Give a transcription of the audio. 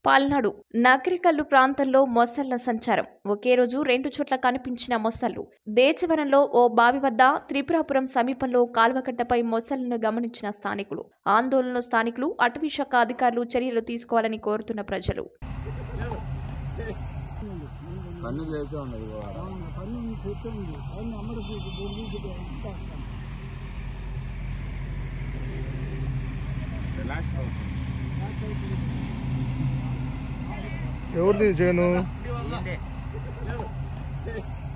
పాల్నాడు నగరికల్లు ప్రాంతంలో మొసళ్ల సంచారం ఒకే రోజు రెండు చోట్ల కనిపించిన మొసళ్లు దేచవరంలో ఓ బావి వద్ద త్రిపురాపురం సమీపంలో కాల్వకట్టపై మొసళ్లను గమనించిన స్థానికులు ఆందోళన స్థానికులు అటవీ శాఖ అధికారులు చర్యలు తీసుకోవాలని కోరుతున్న ప్రజలు పన్ను చేసే ఉన్నది కూడా పన్ను కూర్చోండి పన్ను అమ్మడికి రిలాక్స్ అవుతుంది ఎవరిది చేను